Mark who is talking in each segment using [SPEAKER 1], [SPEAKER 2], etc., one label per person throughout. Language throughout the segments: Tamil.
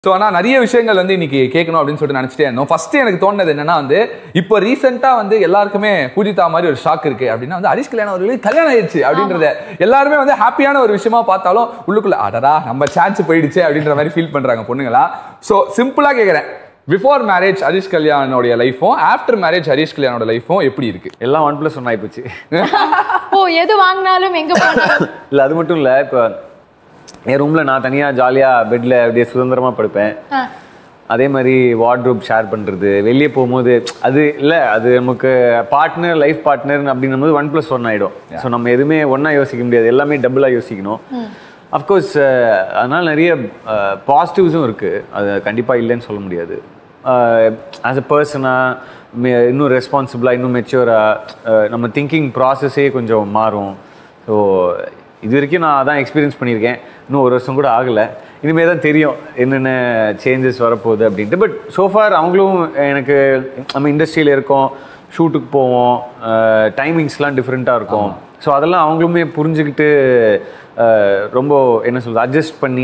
[SPEAKER 1] ஸோ ஆனால் நிறைய விஷயங்கள் வந்து இன்னைக்கு கேட்கணும் அப்படின்னு சொல்லிட்டு நினச்சிட்டே இருந்தோம் ஃபர்ஸ்ட் எனக்கு தோணுது என்னன்னா வந்து இப்போ ரீசெண்டாக வந்து எல்லாருக்குமே பூஜிதா மாதிரி ஒரு ஷாக் இருக்கு அப்படின்னா வந்து ஹரிஷ் கல்யாணம் அவர்களுக்கு கல்யாணம் ஆயிடுச்சு அப்படின்றத எல்லாருமே வந்து ஹாப்பியான ஒரு விஷயமா பார்த்தாலும் உள்ளுக்குள்ள அடடா நம்ம சான்ஸ் போயிடுச்சு அப்படின்ற மாதிரி ஃபீல் பண்றாங்க பொண்ணுங்களா ஸோ சிம்பிளாக கேட்குறேன் பிஃபோர் மேரேஜ் ஹரிஷ் கல்யாணோடைய லைஃபும் ஆஃப்டர் மேரேஜ் ஹரிஷ் கல்யாணோட லைஃபும் எப்படி இருக்கு
[SPEAKER 2] எல்லாம் ஒன் ப்ளஸ் ஒன் ஆயிப்போச்சு
[SPEAKER 3] ஓ எது வாங்கினாலும் எங்க போனாலும்
[SPEAKER 2] இல்லை அது மட்டும் இல்லை இப்போ என் ரூமில் நான் தனியாக ஜாலியாக பெட்டில் அப்படியே சுதந்திரமாக படுப்பேன்
[SPEAKER 3] ஆ.
[SPEAKER 2] அதே மாதிரி வார்ட்ரோப் ஷேர் பண்ணுறது வெளியே போகும்போது அது இல்லை அது நமக்கு பார்ட்னர் லைஃப் பார்ட்னர் அப்படின்னும் போது ஒன் ப்ளஸ் ஒன் ஆகிடும் ஸோ நம்ம எதுவுமே ஒன்றா யோசிக்க முடியாது எல்லாமே டபுளாக யோசிக்கணும் அஃப்கோர்ஸ் அதனால் நிறைய பாசிட்டிவ்ஸும் இருக்குது அது கண்டிப்பாக இல்லைன்னு சொல்ல முடியாது ஆஸ் அ பர்சனாக இன்னும் ரெஸ்பான்சிபிளாக இன்னும் மெச்சூராக நம்ம திங்கிங் ப்ராசஸே கொஞ்சம் மாறும் ஸோ இது வரைக்கும் நான் அதான் எக்ஸ்பீரியன்ஸ் பண்ணியிருக்கேன் இன்னும் ஒரு வருஷம் கூட ஆகலை இனிமேல் தான் தெரியும் என்னென்ன சேஞ்சஸ் வரப்போகுது அப்படின்ட்டு பட் சோஃபார் அவங்களும் எனக்கு நம்ம இண்டஸ்ட்ரியில் இருக்கோம் ஷூட்டுக்கு போவோம் டைமிங்ஸ்லாம் டிஃப்ரெண்ட்டாக இருக்கும் ஸோ அதெல்லாம் அவங்களுமே புரிஞ்சுக்கிட்டு அஹ், ரொம்ப என்ன சொல்றது அட்ஜஸ்ட் பண்ணி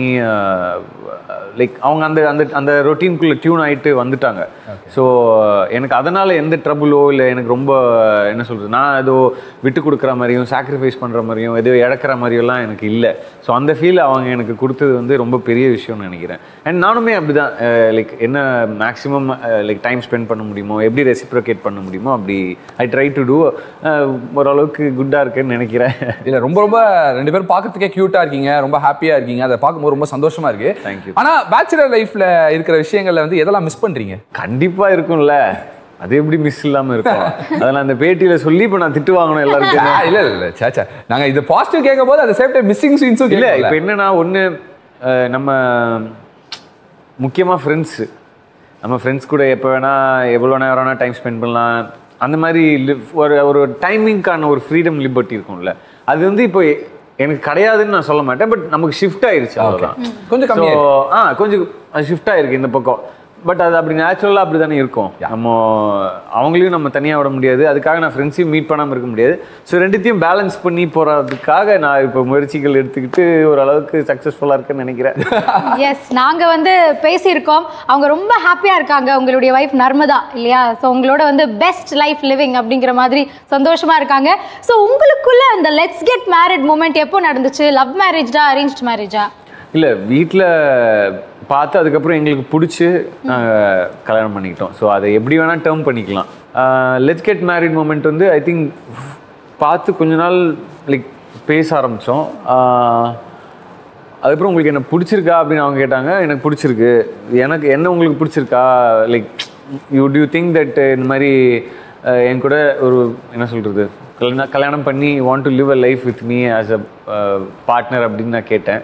[SPEAKER 2] லைக் அவங்க அந்த அந்த அந்த ரொட்டீனுக்குள்ளே டியூன் ஆகிட்டு வந்துட்டாங்க ஸோ எனக்கு அதனால் எந்த ட்ரபுளோ இல்லை எனக்கு ரொம்ப என்ன சொல்கிறது நான் ஏதோ விட்டு கொடுக்குற மாதிரியும் சாக்ரிஃபைஸ் பண்ணுற மாதிரியும் ஏதோ இழக்கிற மாதிரியெல்லாம் எனக்கு இல்லை ஸோ அந்த ஃபீல் அவங்க எனக்கு கொடுத்தது வந்து ரொம்ப பெரிய விஷயம்னு நினைக்கிறேன் அண்ட் நானுமே அப்படி தான் லைக் என்ன மேக்ஸிமம் லைக் டைம் ஸ்பெண்ட் பண்ண முடியுமோ எப்படி ரெசிப்ரோகேட் பண்ண முடியுமோ அப்படி ஐ ட்ரை டு டூ ஓரளவுக்கு குட்டாக இருக்குன்னு நினைக்கிறேன்
[SPEAKER 1] இல்ல ரொம்ப ரொம்ப ரெண்டு பேரும் பார்க்கறதுக்கே கியூட்டா இருக்கீங்க ரொம்ப ஹாப்பியா இருக்கீங்க அதை பார்க்கும்போது ரொம்ப சந்தோஷமா இருக்கு
[SPEAKER 2] Thank you.
[SPEAKER 1] ஆனா பேச்சுலர் லைஃப்ல இருக்கிற விஷயங்கள்ல வந்து எதெல்லாம் மிஸ் பண்றீங்க
[SPEAKER 2] கண்டிப்பாக இருக்கும்ல அது எப்படி மிஸ் இல்லாமல் இருக்கும் அதில் அந்த பேட்டியில் சொல்லி இப்போ நான் திட்டு வாங்கணும் எல்லாருக்கும்
[SPEAKER 1] ஆ, இல்ல இல்ல இல்ல சே, சே. நாங்க இது பாசிட்டிவ் கேட்கும் போது அந்த சேம் டைம் மிஸ்ஸிங் சீன்ஸும்
[SPEAKER 2] இல்ல
[SPEAKER 1] இல்ல
[SPEAKER 2] இப்போ என்னன்னா ஒண்ணு அஹ், நம்ம முக்கியமா ஃப்ரெண்ட்ஸ் நம்ம ஃப்ரெண்ட்ஸ் கூட எப்போ வேணா எவ்வளோ நேரம் வேணா டைம் ஸ்பெண்ட் பண்ணலாம் அந்த மாதிரி live- ஒரு ஒரு டைமிங்க்கான ஒரு ஃப்ரீடம் லிபர்ட்டி இருக்கும்ல அது வந்து இப்போ எ- எனக்கு கிடையாதுன்னு நான் சொல்ல மாட்டேன் பட் நமக்கு ஷிஃப்ட் ஆயிருச்சு அவ்வளோதான்
[SPEAKER 1] கொஞ்சம் கம்மியா
[SPEAKER 2] So, ஆ கொஞ்சம் ஷிஃப்ட் ஆயிருக்கு இந்த பக்கம் பட் அது அப்படி நேச்சுரலாக அப்படி தானே இருக்கும் நம்ம அவங்களையும் நம்ம தனியாக விட முடியாது அதுக்காக நான் ஃப்ரெண்ட்ஸையும் மீட் பண்ணாமல் இருக்க முடியாது ஸோ ரெண்டுத்தையும் பேலன்ஸ் பண்ணி போகிறதுக்காக நான் இப்போ முயற்சிகள் எடுத்துக்கிட்டு ஓரளவுக்கு சக்ஸஸ்ஃபுல்லாக இருக்குன்னு நினைக்கிறேன்
[SPEAKER 3] எஸ் நாங்க வந்து பேசியிருக்கோம் அவங்க ரொம்ப ஹாப்பியா இருக்காங்க உங்களுடைய வைஃப் நர்மதா இல்லையா ஸோ உங்களோட வந்து பெஸ்ட் லைஃப் லிவிங் அப்படிங்கிற மாதிரி சந்தோஷமா இருக்காங்க ஸோ உங்களுக்குள்ள அந்த லெட்ஸ் கெட் மேரிட் மூமெண்ட் எப்போ நடந்துச்சு லவ் மேரேஜா அரேஞ்ச் மேரேஜா
[SPEAKER 2] இல்லை வீட்டில் பார்த்து அதுக்கப்புறம் எங்களுக்கு பிடிச்சி நாங்கள் கல்யாணம் பண்ணிக்கிட்டோம் ஸோ அதை எப்படி வேணால் டேர்ம் பண்ணிக்கலாம் லெட்ஸ் கெட் மேரிட் மூமெண்ட் வந்து ஐ திங்க் பார்த்து கொஞ்ச நாள் லைக் பேச ஆரம்பித்தோம் அதுக்கப்புறம் உங்களுக்கு என்ன பிடிச்சிருக்கா அப்படின்னு அவங்க கேட்டாங்க எனக்கு பிடிச்சிருக்கு எனக்கு என்ன உங்களுக்கு பிடிச்சிருக்கா like you do think that இந்த மாதிரி அஹ், என் கூட ஒரு என்ன சொல்கிறது கல்யாணம் கல்யாணம் பண்ணி want to live a life with me as a partner அப்படின்னு நான் கேட்டேன்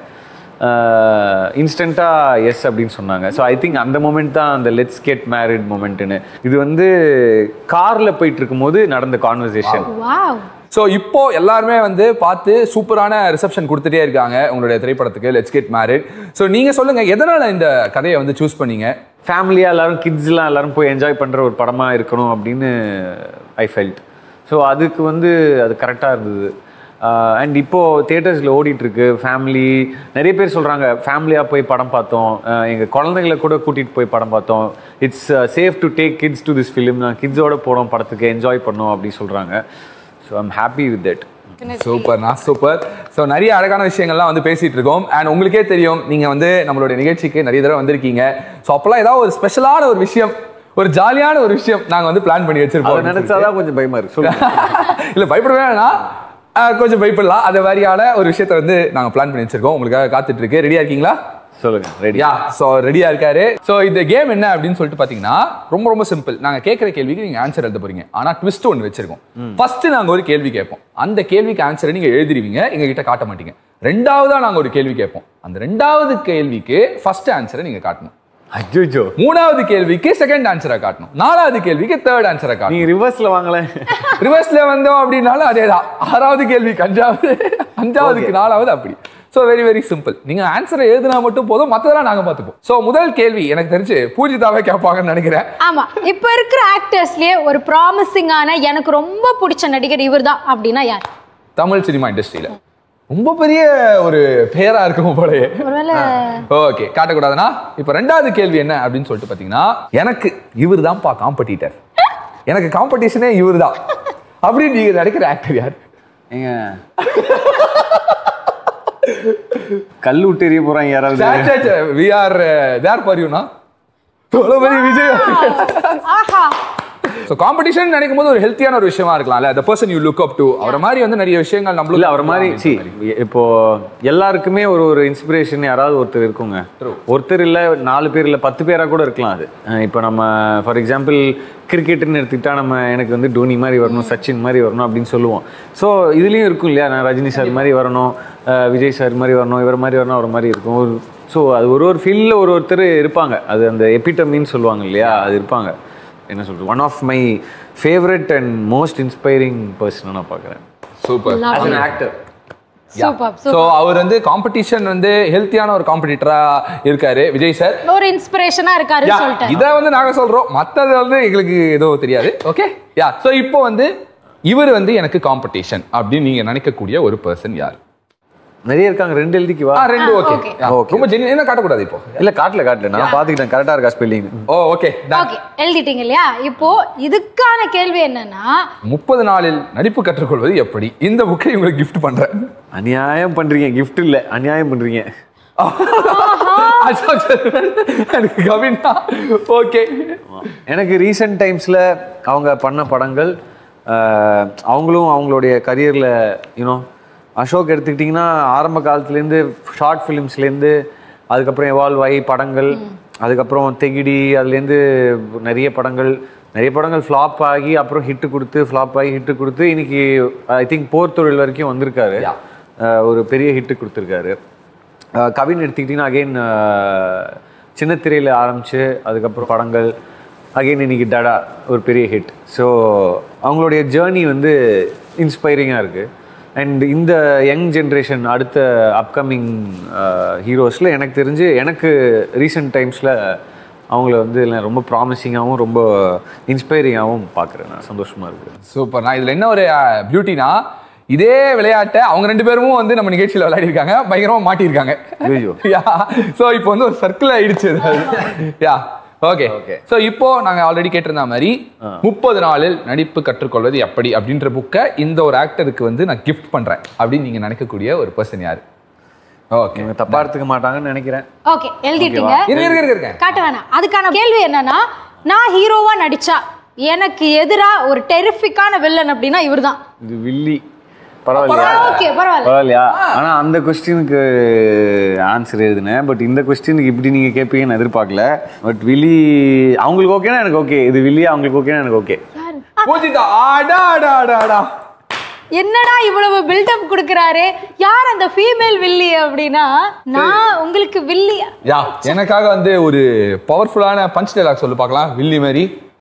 [SPEAKER 2] இன்ஸ்டண்ட்டாக எஸ் அப்படின்னு சொன்னாங்க ஸோ ஐ திங்க் அந்த மூமெண்ட் தான் அந்த லெட்ஸ் கெட் மேரிட் மூமெண்ட்டுன்னு இது வந்து காரில் போயிட்டு இருக்கும்போது நடந்த கான்வர்சேஷன்
[SPEAKER 3] வாவ்
[SPEAKER 1] ஸோ இப்போ எல்லாருமே வந்து பார்த்து சூப்பரான ரிசப்ஷன் கொடுத்துட்டே இருக்காங்க உங்களுடைய திரைப்படத்துக்கு லெட்ஸ் கெட் மேரிட் ஸோ நீங்க சொல்லுங்க எதனால இந்த கதையை வந்து சூஸ் பண்ணீங்க
[SPEAKER 2] ஃபேமிலியாக எல்லாரும் கிட்ஸ்லாம் எல்லாரும் போய் என்ஜாய் பண்ணுற ஒரு படமாக இருக்கணும் அப்படின்னு ஐ ஃபெல்ட் ஸோ அதுக்கு வந்து அது கரெக்டாக இருந்தது அண்ட் இப்போது தேட்டர்ஸில் ஓடிட்டுருக்கு ஃபேமிலி நிறைய பேர் சொல்கிறாங்க ஃபேமிலியாக போய் படம் பார்த்தோம் எங்கள் குழந்தைங்களை கூட கூட்டிகிட்டு போய் படம் பார்த்தோம் it's safe to take kids to this film நான் கிட்ஸோட போனோம் படத்துக்கு என்ஜாய் பண்ணோம் அப்படி சொல்கிறாங்க so I'm happy with that
[SPEAKER 1] சூப்பர்ண்ணா சூப்பர் ஸோ நிறைய அழகான விஷயங்கள்லாம் வந்து பேசிட்டு இருக்கோம் அண்ட் உங்களுக்கே தெரியும் நீங்க வந்து நம்மளுடைய நிகழ்ச்சிக்கு நிறைய தடவை வந்திருக்கீங்க ஸோ அப்போல்லாம் ஏதாவது ஒரு ஸ்பெஷலான ஒரு விஷயம் ஒரு ஜாலியான ஒரு விஷயம் நாங்க வந்து பிளான் பண்ணி
[SPEAKER 2] அதை
[SPEAKER 1] வச்சிருப்போம்
[SPEAKER 2] நினச்சாதான் கொஞ்சம் பயமாக இருக்கு சொல்லுங்க
[SPEAKER 1] இல்ல பயப்பட வேணாம் ஆஹ் கொஞ்சம் பயப்படலாம் அது மாதிரியான ஒரு விஷயத்தை வந்து நாங்க பிளான் பண்ணி வச்சிருக்கோம் உங்களுக்காக காத்துட்டு இருக்கு ரெடியா இருக்கீங்களா
[SPEAKER 2] சொல்லுங்க ரெடி
[SPEAKER 1] யா ஸோ ரெடியா இருக்காரு ஸோ இந்த கேம் என்ன அப்படின்னு சொல்லிட்டு பாத்தீங்கன்னா ரொம்ப ரொம்ப சிம்பிள் நாங்க கேட்குற கேள்விக்கு நீங்க ஆன்சர் எழுத போறீங்க ஆனா ட்விஸ்ட் ஒன்று வச்சிருக்கோம் ஃபர்ஸ்ட் நாங்க ஒரு கேள்வி கேட்போம் அந்த கேள்விக்கு ஆன்சரை நீங்க எழுதிருவீங்க எங்க கிட்ட காட்ட மாட்டீங்க ரெண்டாவதா நாங்க ஒரு கேள்வி கேட்போம் அந்த ரெண்டாவது கேள்விக்கு ஃபர்ஸ்ட் ஆன்சரை நீங்க காட்டணும்
[SPEAKER 2] அஜோஜோ
[SPEAKER 1] மூணாவது கேள்விக்கு செகண்ட் ஆன்சரை காட்டணும் நாலாவது கேள்விக்கு தேர்ட் ஆன்சரை காட்டணும்
[SPEAKER 2] நீங்க ரிவர்ஸ்ல வாங்கலேன்
[SPEAKER 1] ரிவர்ஸ்ல வந்தோம் அப்படின்னாலும் அதே தான் ஆறாவது கேள்விக்கு அஞ்சாவது அஞ்சாவதுக்கு நாலாவது அப்படி ஸோ வெரி வெரி சிம்பிள் நீங்க ஆன்சரை எழுதினா மட்டும் போதும் மற்றதெல்லாம் நாங்க பார்த்துப்போம் ஸோ முதல் கேள்வி எனக்கு தெரிஞ்சு பூஜிதாவே கேட்பாங்கன்னு நினைக்கிறேன்
[SPEAKER 3] ஆமா இப்ப இருக்கிற ஆக்டர்ஸ்லயே ஒரு ப்ராமிசிங்கான எனக்கு ரொம்ப பிடிச்ச நடிகர் இவர்தான் அப்படின்னா யார்
[SPEAKER 1] தமிழ் சினிமா இண்டஸ்ட்ரியில ரொம்ப பெரிய ஒரு பேரா இருக்கும் போலயே
[SPEAKER 3] ஒருவேளை
[SPEAKER 1] ஓகே காட்டக்கூடாதுன்னா இப்போ ரெண்டாவது கேள்வி என்ன அப்படின்னு சொல்லிட்டு பார்த்தீங்கன்னா எனக்கு இவர் தான்ப்பா காம்படிட்டர் எனக்கு காம்படிஷனே இவர் தான் அப்படின்னு நீங்க நினைக்கிற ஆக்டர் யார்
[SPEAKER 2] ஏங்க கல் விட்டு எறிய போறாங்க யாராவது
[SPEAKER 1] வி ஆர் தேர் ஃபார் யூனா பெரிய விஜய்
[SPEAKER 3] ஆஹா
[SPEAKER 1] ஸோ காம்படிஷன் நினைக்கும் போது ஒரு ஹெல்த்தியான ஒரு விஷயமா இருக்கலாம்ல the person you look up to அவரை மாதிரி வந்து நிறைய விஷயங்கள்
[SPEAKER 2] இல்ல
[SPEAKER 1] நம்மளும்
[SPEAKER 2] அவர் மாதிரி சி இப்போ எல்லாருக்குமே ஒரு ஒரு இன்ஸ்பிரேஷன் யாராவது ஒருத்தர் இருக்குங்க ஒருத்தர் இல்ல நாலு பேர் இல்ல பத்து பேரா கூட இருக்கலாம் அது அஹ் இப்போ நம்ம ஃபார் எக்ஸாம்பிள் கிரிக்கெட்னு எடுத்துக்கிட்டா நம்ம எனக்கு வந்து டோனி மாதிரி வரணும் சச்சின் மாதிரி வரணும் அப்படின்னு சொல்லுவோம் ஸோ இதுலயும் இருக்கும் இல்லையா நான் ரஜினி சார் மாதிரி வரணும் அஹ் விஜய் சார் மாதிரி வரணும் இவர் மாதிரி வரணும் அவர் மாதிரி இருக்கும் ஒரு ஸோ அது ஒரு ஒரு ஃபீல்டில் ஒரு ஒருத்தர் இருப்பாங்க அது அந்த எபிட்டமின்னு சொல்லுவாங்க இல்லையா அது இருப்பாங்க என்ன சொல்றது one of my favourite and most inspiring person நான் பார்க்குறேன்
[SPEAKER 1] சூப்பர்
[SPEAKER 2] ஆக்டர்
[SPEAKER 3] சூப்பர்
[SPEAKER 1] ஸோ அவர் வந்து காம்படிஷன் வந்து ஹெல்த்தியான ஒரு காம்படிட்டரா இருக்காரு விஜய் சார்
[SPEAKER 3] ஒரு இன்ஸ்பிரேஷனா இருக்காருன்னு சொல்லிட்டேன்
[SPEAKER 1] இதை வந்து நாங்க சொல்றோம் மத்தது வந்து எங்களுக்கு எதுவும் தெரியாது ஓகே யா ஸோ இப்போ வந்து இவர் வந்து எனக்கு காம்படிஷன் அப்படின்னு நீங்க நினைக்கக்கூடிய ஒரு பர்சன் யார்
[SPEAKER 2] நிறைய இருக்காங்க ரெண்டு எழுதிக்கு வா
[SPEAKER 1] ஆ ரெண்டு ஓகே
[SPEAKER 3] okay.
[SPEAKER 1] ரொம்ப ஜெனி என்ன காட்டக்கூடாது இப்போ
[SPEAKER 2] இல்ல காட்டல காட்டல நான் பாத்துக்கிட்டேன் கரெக்டா இருக்கா ஸ்பெல்லிங்
[SPEAKER 1] ஓ ஓகே
[SPEAKER 3] ஓகே எழுதிட்டீங்க இல்லையா இப்போ இதுக்கான கேள்வி என்னன்னா
[SPEAKER 1] முப்பது நாளில் நடிப்பு கற்றுக்கொள்வது எப்படி இந்த புக்கை உங்களுக்கு gift பண்றேன்
[SPEAKER 2] அநியாயம் பண்றீங்க gift இல்ல அநியாயம் பண்றீங்க
[SPEAKER 1] அசோக் sir. எனக்கு கவினா ஓகே
[SPEAKER 2] எனக்கு ரீசெண்ட் டைம்ஸ்ல அவங்க பண்ண படங்கள் ஆஹ், அவங்களும் அவங்களுடைய கரியர்ல யூனோ அசோக் எடுத்துக்கிட்டிங்கன்னா ஆரம்ப காலத்துலேருந்து ஷார்ட் ஃபிலிம்ஸ்லேருந்து அதுக்கப்புறம் எவால்வ் ஆகி படங்கள் அதுக்கப்புறம் தெகிடி அதுலேருந்து நிறைய படங்கள் நிறைய படங்கள் ஃப்ளாப் ஆகி அப்புறம் ஹிட்டு கொடுத்து ஃப்ளாப் ஆகி ஹிட்டு கொடுத்து இன்னைக்கு ஐ திங்க் போர் தொழில் வரைக்கும் வந்திருக்காரு
[SPEAKER 1] Yeah.
[SPEAKER 2] ஆஹ், ஒரு பெரிய ஹிட்டு கொடுத்துருக்காரு ஆஹ், கவின் எடுத்துக்கிட்டிங்கன்னா அகெயின் சின்ன திரையில் ஆரம்பிச்சு அதுக்கப்புறம் படங்கள் அகைன் இன்னைக்கு டடா ஒரு பெரிய ஹிட் ஸோ அவங்களுடைய ஜேர்னி வந்து இன்ஸ்பைரிங்காக இருக்குது அண்ட் இந்த யங் ஜென்ரேஷன் அடுத்த அப்கமிங் ஹீரோஸில் எனக்கு தெரிஞ்சு எனக்கு ரீசெண்ட் டைம்ஸில் அவங்கள வந்து நான் ரொம்ப ப்ராமிசிங்காகவும் ரொம்ப இன்ஸ்பைரிங்காகவும் பார்க்குறேன் நான் சந்தோஷமாக இருக்குது
[SPEAKER 1] சூப்பர் நான் இதுல என்ன ஒரு பியூட்டினா இதே விளையாட்டை அவங்க ரெண்டு பேரும் வந்து நம்ம நிகழ்ச்சியில விளையாடி இருக்காங்க பயங்கரமா மாட்டியிருக்காங்க
[SPEAKER 2] ஐயோ.
[SPEAKER 1] யா ஸோ இப்போ வந்து ஒரு சர்க்கிள் ஆயிடுச்சு யா ஓகே
[SPEAKER 2] Okay.
[SPEAKER 1] ஸோ இப்போ நாங்க ஆல்ரெடி கேட்டிருந்த மாதிரி முப்பது நாளில் நடிப்பு கற்றுக்கொள்வது எப்படி அப்படின்ற புக்கை இந்த ஒரு ஆக்டருக்கு வந்து நான் கிஃப்ட் பண்றேன் அப்படின்னு நீங்க நினைக்கக்கூடிய ஒரு பர்சன் யாரு ஓகே
[SPEAKER 2] இவங்க தப்பாக எடுத்துக்க மாட்டாங்கன்னு நினைக்கிறேன்
[SPEAKER 3] ஓகே எழுதிட்டீங்க
[SPEAKER 1] இருங்க இருங்க இருங்க, இருங்க
[SPEAKER 3] காட்ட வேணாம் அதுக்கான கேள்வி என்னன்னா நான் ஹீரோவா நடிச்சா எனக்கு எதிரா ஒரு டெரிஃபிக்கான வில்லன் அப்படின்னா இவர்தான்
[SPEAKER 2] இது வில்லி பரவாயில்லையா
[SPEAKER 3] ஓகே பரவாயில்ல
[SPEAKER 2] பரவாயில்லையா ஆனா அந்த கொஸ்டினுக்கு ஆன்சர் எழுதினேன் பட் இந்த கொஸ்டினுக்கு இப்படி நீங்க கேட்பீங்கன்னு எதிர்பார்க்கல பட் வில்லி அவங்களுக்கு ஓகேனா எனக்கு ஓகே இது வில்லி அவங்களுக்கு ஓகேனா எனக்கு ஓகே
[SPEAKER 3] யாரு
[SPEAKER 1] பூஜிதா ஆடா ஆடா ஆடா ஆடா
[SPEAKER 3] என்னடா இவ்வளவு பில்டப் கொடுக்கறாரு யார் அந்த ஃபீமேல் வில்லி அப்படின்னா நான் உங்களுக்கு வில்லி
[SPEAKER 1] யா எனக்காக வந்து ஒரு பவர்ஃபுல்லான பஞ்ச் டைலாக் சொல்லு பார்க்கலாம் வில்லி மாதிரி